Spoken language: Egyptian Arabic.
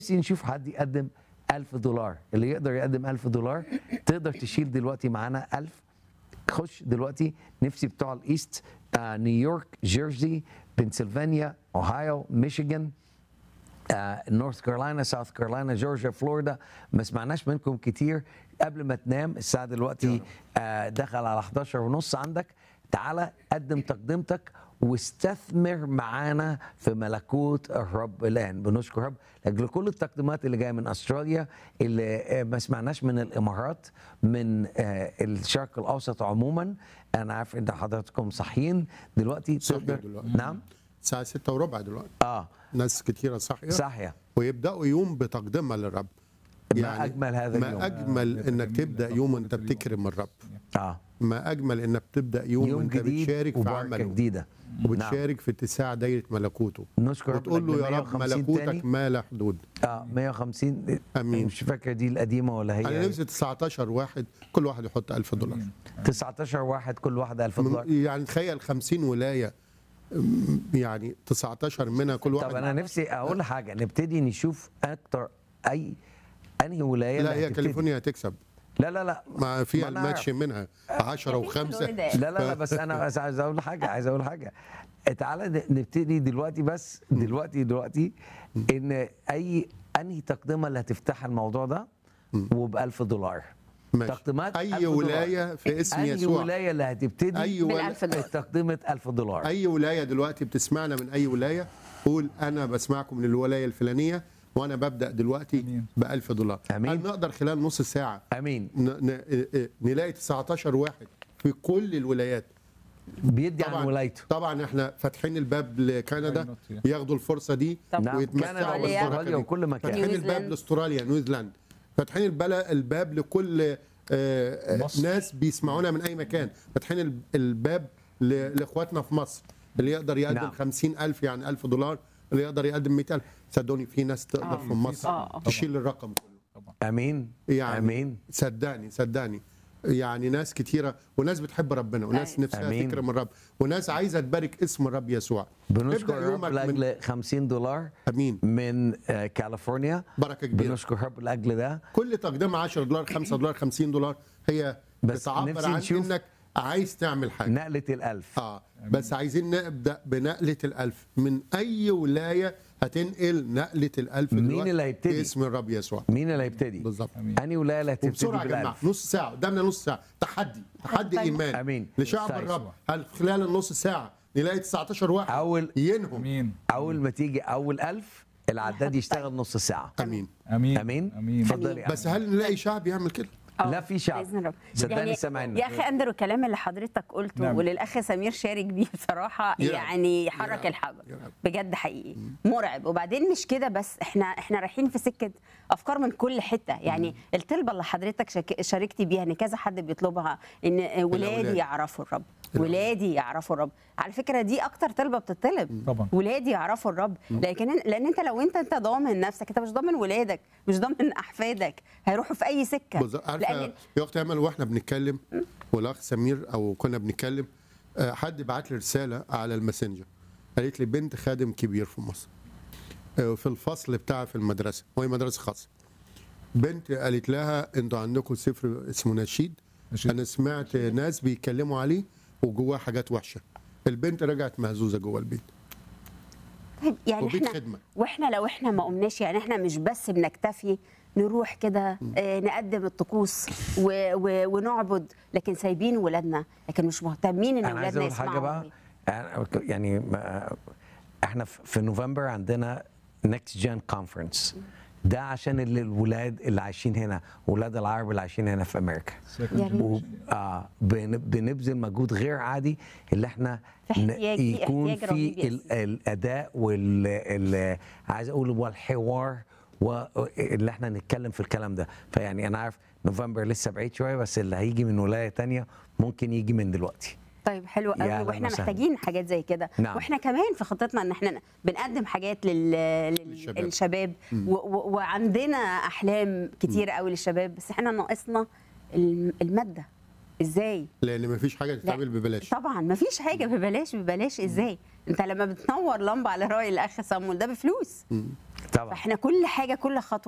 نفسي نشوف حد يقدم 1000 دولار اللي يقدر يقدم 1000 دولار تقدر تشيل دلوقتي معانا 1000 خش دلوقتي نفسي بتوع الايست آه نيويورك جيرسي بنسلفانيا اوهايو ميشيغان نورث كارولاينا ساوث كارولاينا جورجيا فلوريدا ما سمعناش منكم كتير قبل ما تنام الساعه دلوقتي آه دخل على 11 ونص عندك تعالى قدم تقدمتك واستثمر معانا في ملكوت الرب الان بنشكر رب لاجل كل التقديمات اللي جايه من استراليا اللي آه، ما سمعناش من الامارات من آه، الشرق الاوسط عموما انا عارف ان حضراتكم صاحيين دلوقتي صاحيين تقدر دلوقتي. نعم الساعة ستة وربع دلوقتي اه ناس كتيرة صاحية صحيح ويبدأوا يوم بتقدمها للرب ما أجمل هذا اليوم. ما أجمل إنك تبدأ يوم أنت بتكرم الرب اه ما أجمل إنك تبدأ يوم, يوم أنت جديد بتشارك في وبركه عمله جديده نعم. وبتشارك في اتساع دايرة ملكوته نشكر رب وتقول له لأجل يا رب 150 ملكوتك تاني. ما لا حدود اه 150 آمين. مش فاكر دي القديمه ولا هي أنا نفسي 19 واحد كل واحد يحط 1000 دولار 19 واحد كل واحد 1000 دولار يعني تخيل 50 ولاية أم، يعني 19 منها كل واحد طب انا نفسي اقول حاجه نبتدي نشوف اكتر اي انهي ولايه لا اللي هي هتبتدي. كاليفورنيا هتكسب لا لا لا ما فيها ما أنا الماتش منها 10 وخمسة فلوريدا. لا لا لا بس انا بس عايز اقول حاجه عايز اقول حاجه تعالى ن- نبتدي دلوقتي بس دلوقتي دلوقتي ان اي انهي تقدمه اللي هتفتح الموضوع ده وب 1000 دولار ماشي. تقديمات أي 1000 دولار. ولاية في اسم انهي يسوع ولايه اللي هتبتدي أي ولا- بالألف دولار. تقدمه 1000 دولار اي ولايه دلوقتي بتسمعنا من اي ولايه قول انا بسمعكم من الولايه الفلانيه وانا ببدا دلوقتي أمين. ب 1000 دولار أمين. هل نقدر خلال نص ساعه امين ن... ن... ن- نلاقي 19 واحد في كل الولايات بيدي عن طبعا ولايته طبعا احنا فاتحين الباب لكندا Why not, yeah. ياخدوا الفرصه دي طبعا. نعم ويتمتعوا كندا أستراليا. واستراليا بالبركه دي وكل مكان فاتحين الباب نيوزيلاند. لاستراليا نيوزيلاند فاتحين البل- الباب لكل آه، آه، مصر. ناس بيسمعونا من اي مكان فاتحين الب- الباب ل- لاخواتنا في مصر اللي يقدر يقدم نعم. خمسين ألف يعني ألف دولار اللي يقدر يقدم مئة ألف صدقوني في ناس تقدر في مصر آه. تشيل الرقم كله امين يعني امين صدقني صدقني يعني ناس كتيرة وناس بتحب ربنا وناس أيوة. نفسها أمين. تكرم الرب وناس عايزة تبارك اسم الرب يسوع بنشكر ابدأ رب يومك من لاجل 50 دولار أمين من آه، كاليفورنيا بركة كبيرة بنشكر رب لاجل ده كل تقديم 10 دولار 5 دولار 50 دولار هي بس بتعبر نفسي عن نشوف- انك عايز تعمل حاجه نقله الألف اه بس عايزين نبدا بنقله الالف من اي ولايه هتنقل نقله الالف مين دلوقتي اللي هيبتدي؟ باسم الرب يسوع مين اللي هيبتدي؟ بالظبط انهي ولايه اللي هتبتدي وبسرعه يا جماعه بالألف؟ نص ساعه قدامنا نص ساعه تحدي تحدي طيب. ايمان أمين. لشعب طيب. الرب هل خلال النص ساعه نلاقي 19 واحد أول- ينهم امين اول ما تيجي اول ألف العداد يشتغل نص ساعه امين امين امين امين اتفضلي بس هل نلاقي شعب يعمل كده آه، لا في شعب. بإذن الله. صدقني سامعنا. يا اخي اندرو الكلام اللي حضرتك قلته نعم. وللاخ سمير شارك بيه بصراحه يلعب. يعني حرك يلعب. الحجر يلعب. بجد حقيقي مرعب وبعدين مش كده بس احنا احنا رايحين في سكه افكار من كل حته يعني الطلبه اللي حضرتك شك- شاركتي بيها ان كذا حد بيطلبها ان الأولاد. ولادي يعرفوا الرب الأولاد. ولادي يعرفوا الرب على فكره دي اكتر طلبه بتطلب طبعا. ولادي يعرفوا الرب لكن لان انت لو انت انت ضامن نفسك انت مش ضامن ولادك مش ضامن احفادك هيروحوا في اي سكه بالظبط عارفه لان يا اختي امل واحنا بنتكلم والاخ سمير او كنا بنتكلم آه، حد بعت لي رساله على الماسنجر قالت لي بنت خادم كبير في مصر آه، في الفصل بتاعها في المدرسه وهي مدرسه خاصه بنت قالت لها انتوا عندكم سفر اسمه نشيد نشيد. انا سمعت ناس بيتكلموا عليه وجواه حاجات وحشه البنت رجعت مهزوزه جوه البيت طيب يعني وبيت احنا خدمة. واحنا لو احنا ما قمناش يعني احنا مش بس بنكتفي نروح كده آه نقدم الطقوس و و ونعبد لكن سايبين ولادنا لكن مش مهتمين ان انا عايز ولادنا اقول حاجه يسمعوا بقى أنا- يعني ما- احنا في في نوفمبر عندنا نكست جين كونفرنس ده عشان اللي الولاد اللي عايشين هنا ولاد العرب اللي عايشين هنا في امريكا يا ريت. و- آه بن- بنبذل مجهود غير عادي اللي احنا في ن- احتياج- في يكون احتياج في رهيب يا ال- سيدي. الاداء وال ال- عايز اقول والحوار واللي احنا نتكلم في الكلام ده فيعني انا عارف نوفمبر لسه بعيد شويه بس اللي هيجي من ولايه تانية ممكن يجي من دلوقتي طيب حلو يا قوي أهلا واحنا وسهلا. محتاجين حاجات زي كده نعم. واحنا كمان في خطتنا ان احنا بنقدم حاجات لل... لل... للشباب. للشباب و... و... وعندنا احلام كتيره قوي للشباب بس احنا ناقصنا الم- الماده ازاي لان مفيش حاجه تتعمل ببلاش طبعا ما فيش حاجه ببلاش ببلاش ازاي انت لما بتنور لمبه على راي الاخ صامول ده بفلوس طبعا فاحنا كل حاجه كل خطوه